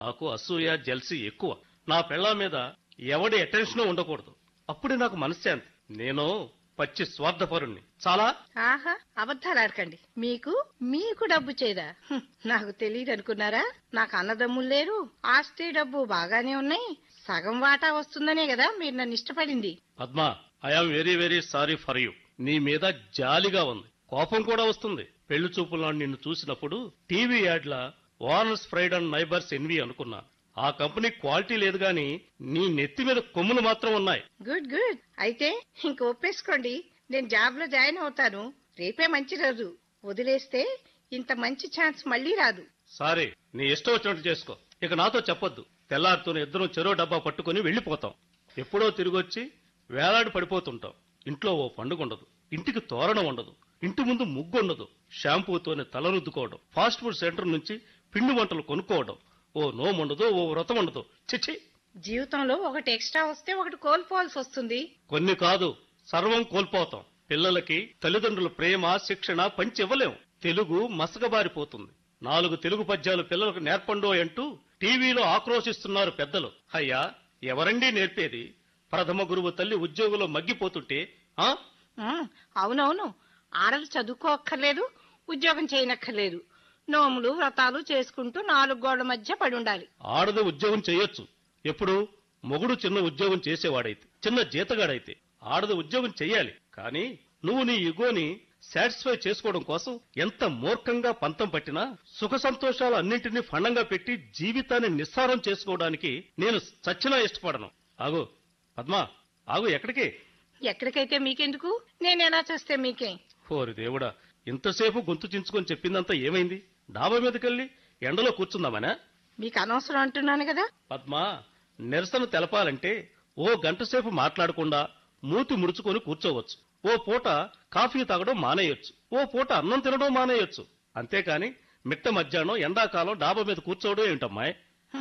నాకు అసూయ జల్సీ ఎక్కువ నా పెళ్ళాం మీద ఎవడి అటెన్షన్ ఉండకూడదు అప్పుడే నాకు మనశ్శాంతి నేను పచ్చి స్వార్థపరుణ్ణి చాలా ఆహా అబద్ధాలు ఆడకండి మీకు మీకు డబ్బు చేయదా హ్మ్, నాకు తెలియదు అనుకున్నారా నాకు అన్నదమ్ములు లేరు ఆస్తి డబ్బు బాగానే ఉన్నాయి సగం వాటా వస్తుందనే కదా మీరు నన్ను ఇష్టపడింది Padma I am very very sorry for you నీ మీద జాలిగా ఉంది కోపం కూడా వస్తుంది పెళ్లి చూపుల్లో నిన్ను చూసినప్పుడు టీవీ యాడ్ల owner's pride and neighbours envy అనుకున్నా ఆ కంపెనీ క్వాలిటీ లేదు గాని నీ నెత్తి మీద కొమ్ములు మాత్రం ఉన్నాయి గుడ్ గుడ్ అయితే ఇంక ఒప్పేసుకోండి నేను జాబ్ లో జాయిన్ అవుతాను రేపే మంచి రోజు వదిలేస్తే ఇంత మంచి ఛాన్స్ మళ్ళీ రాదు సారీ నీ ఇష్టం వచ్చినట్టు చేసుకో ఇక నాతో చెప్పొద్దు తెల్లారుతూనే ఇద్దరం చెరో డబ్బా పట్టుకుని వెళ్ళిపోతాం ఎప్పుడో తిరిగొచ్చి వేలాడి పడిపోతుంటాం ఇంట్లో ఓ పండుగ ఉండదు ఇంటికి తోరణం ఉండదు ఇంటి ముందు ముగ్గు ఉండదు షాంపూతోనే తల రుద్దుకోవడం ఫాస్ట్ ఫుడ్ సెంటర్ నుంచి పిండి వంటలు కొనుక్కోవడం ఓ నోము ఉండదు ఓ వ్రతం ఉండదు చిచ్చి జీవితంలో ఒకటి ఎక్స్ట్రా వస్తే ఒకటి కోల్పోవాల్సి వస్తుంది కొన్ని కాదు సర్వం కోల్పోతాం పిల్లలకి తల్లిదండ్రుల ప్రేమ శిక్షణ పంచి ఇవ్వలేం తెలుగు మసకబారిపోతుంది నాలుగు తెలుగు పద్యాలు పిల్లలకు నేర్పండో అంటూ టీవీలో ఆక్రోశిస్తున్నారు పెద్దలు అయ్యా ఎవరండి నేర్పేది ప్రథమ గురువు తల్లి ఉద్యోగంలో మగ్గిపోతుంటే ఆ ఉమ్, అవునవును ఆడలు చదువుకోక్కర్లేదు ఉద్యోగం చేయనక్కర్లేదు నోములు వ్రతాలు చేసుకుంటూ నాలుగు గోళ్ల మధ్య పడి ఉండాలి ఆడది ఉద్యోగం చేయొచ్చు ఎప్పుడు మొగుడు చిన్న ఉద్యోగం చేసేవాడైతే చిన్న జీతగాడైతే ఆడది ఉద్యోగం చెయ్యాలి కానీ నువ్వు నీ ఇగోని సాటిస్ఫై చేసుకోవడం కోసం ఎంత మూర్ఖంగా పంతం పట్టినా సుఖ సంతోషాలు అన్నింటినీ ఫండంగా పెట్టి జీవితాన్ని నిస్సారం చేసుకోవడానికి నేను చచ్చినా ఇష్టపడను ఆగు పద్మా ఆగు ఎక్కడికి ఎక్కడికైతే మీకెందుకు నేను ఎలా చేస్తే మీకేం ఓరి దేవుడా ఇంతసేపు గొంతు చించుకొని చెప్పిందంతా ఏమైంది డాబా మీదకెళ్ళి ఎండలో కూర్చుందామనా మీకు అనవసరం అంటున్నాను కదా పద్మ నిరసన తెలపాలంటే ఓ గంట సేపు మాట్లాడకుండా మూతి ముడుచుకొని కూర్చోవచ్చు ఓ పూట కాఫీ తాగడం మానేయొచ్చు ఓ పూట అన్నం తినడం మానేయొచ్చు అంతేకాని మిట్ట మధ్యాహ్నం ఎండాకాలం డాబా మీద కూర్చోవడం ఏమిటమ్మాయి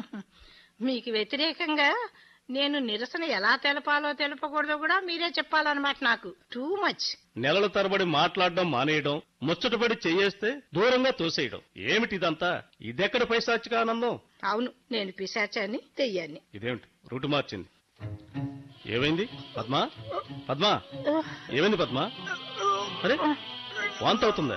మీకు వ్యతిరేకంగా నేను నిరసన ఎలా తెలపాలో తెలపకూడదో కూడా మీరే చెప్పాలన్నమాట నాకు టూ మచ్ నెలల తరబడి మాట్లాడడం మానేయడం ముచ్చటపడి చెయ్యేస్తే దూరంగా తోసేయడం ఏమిటిదంతా ఇదెక్కడ పైశాచిక ఆనందం అవును నేను పిశాచాన్ని తెయ్యాన్ని ఇదేమిటి రూటు మార్చింది ఏమైంది పద్మా పద్మా ఏమైంది పద్మా అరే వాంత అవుతుందా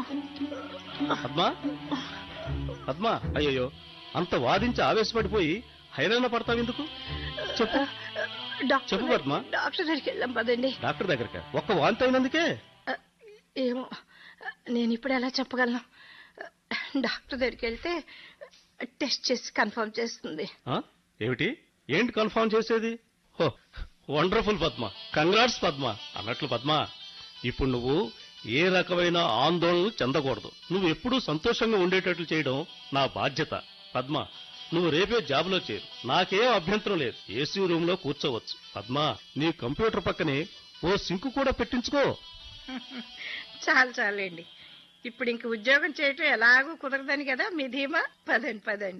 పద్మా పద్మా అయ్యయ్యో అంత వాదించి ఆవేశపడిపోయి హైరాణ పడతావు ఎందుకు చెప్పు డాక్టర్ చెప్పు పద్మ. డాక్టర్ దగ్గరికి వెళ్ళాం పదండి డాక్టర్ దగ్గరకా ఒక్క వాంతి అయినందుకే ఏమో నేను ఇప్పుడు ఎలా చెప్పగలను డాక్టర్ దగ్గరికి వెళ్తే టెస్ట్ చేసి కన్ఫర్మ్ చేస్తుంది ఆ? ఏమిటి ఏంటి కన్ఫర్మ్ చేసేది హో వండర్ఫుల్ పద్మ కంగ్రాట్స్ పద్మ అన్నట్లు పద్మ ఇప్పుడు నువ్వు ఏ రకమైన ఆందోళనలు చెందకూడదు నువ్వు ఎప్పుడూ సంతోషంగా ఉండేటట్లు చేయడం నా బాధ్యత పద్మ నువ్వు రేపే జాబ్లో చేరు నాకేం అభ్యంతరం లేదు ఏసీ రూమ్ లో కూర్చోవచ్చు పద్మ నీ కంప్యూటర్ పక్కనే ఓ సింకు కూడా పెట్టించుకో చాలు చాలండి ఇప్పుడు ఇంక ఉద్యోగం చేయటం ఎలాగూ కుదరదని కదా మీ ధీమా పదండి పదండి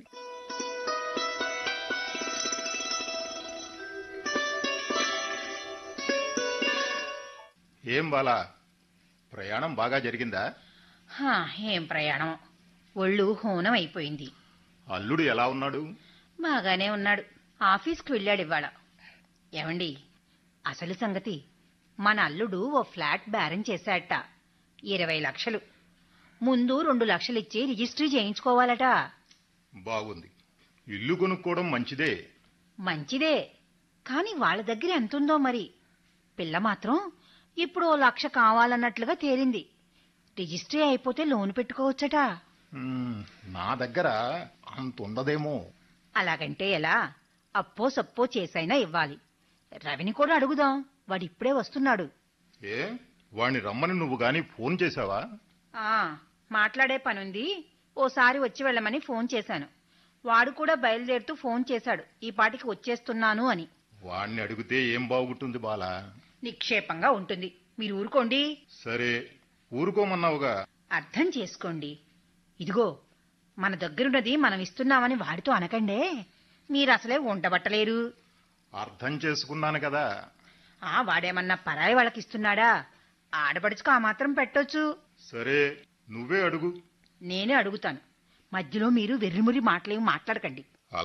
ఏం బాలా ప్రయాణం బాగా జరిగిందా హా, ఏం ప్రయాణం ఒళ్ళు హూనం అయిపోయింది అల్లుడు ఎలా ఉన్నాడు బాగానే ఉన్నాడు ఆఫీస్కి వెళ్ళాడు ఇవాళ ఏమండి అసలు సంగతి మన అల్లుడు ఓ ఫ్లాట్ బేరం చేశాట ఇరవై లక్షలు ముందు రెండు లక్షలు ఇచ్చి రిజిస్ట్రీ చేయించుకోవాలట బాగుంది ఇల్లు కొనుక్కోవడం మంచిదే మంచిదే కాని వాళ్ళ దగ్గర ఎంతుందో మరి పిల్ల మాత్రం ఇప్పుడు ఓ లక్ష కావాలన్నట్లుగా తేలింది రిజిస్ట్రీ అయిపోతే లోన్ పెట్టుకోవచ్చట మ్మ్, నా దగ్గర అంత ఉండదేమో అలాగంటే ఎలా అప్పో సప్పో చేసైనా ఇవ్వాలి రవిని కూడా అడుగుదాం వాడు ఇప్పుడే వస్తున్నాడు ఏ వాణ్ణి రమ్మని నువ్వు గాని ఫోన్ చేశావా ఆ మాట్లాడే పనుంది ఓసారి వచ్చి వెళ్ళమని ఫోన్ చేశాను వాడు కూడా బయలుదేరుతూ ఫోన్ చేశాడు ఈ పాటికి వచ్చేస్తున్నాను అని వాణ్ణి అడిగితే ఏం బాగుంటుంది బాలా నిక్షేపంగా ఉంటుంది మీరు ఊరుకోండి సరే ఊరుకోమన్నావుగా అర్థం చేసుకోండి ఇదిగో మన దగ్గరున్నది మనం ఇస్తున్నామని వాడితో అనకండే మీరు అసలే ఉండబట్టలేరు అర్థం చేసుకున్నాను కదా ఆ వాడేమన్నా పరాయి వాళ్ళకి ఇస్తున్నాడా ఆడపడుచుకు ఆ మాత్రం పెట్టొచ్చు సరే నువ్వే అడుగు నేనే అడుగుతాను మధ్యలో మీరు వెర్రిమురి మాటలేమి మాట్లాడకండి